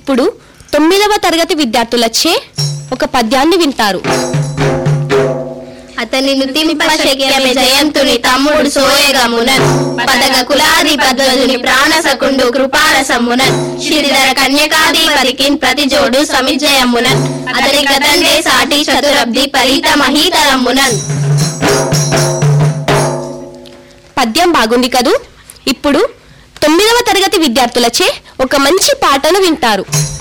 ఇప్పుడు తొమ్మిదవ తరగతి విద్యార్థులచే ఒక పద్యాన్ని వింటారు అతని నుతింప శక్యమే జయంతుని తమ్ముడు సోయగమునన్ పదగ కులాది పద్వజుని ప్రాణసకుండు కృపారసమునన్ శ్రీధర కన్యకాధిపతికిన్ ప్రతి జోడు సమిజయమునన్ అతని కదండే సాటి చతురబ్ది పరీత మహీతరమునన్ పద్యం బాగుంది కదూ ఇప్పుడు తొమ్మిదవ తరగతి విద్యార్థులచే ఒక మంచి పాటను వింటారు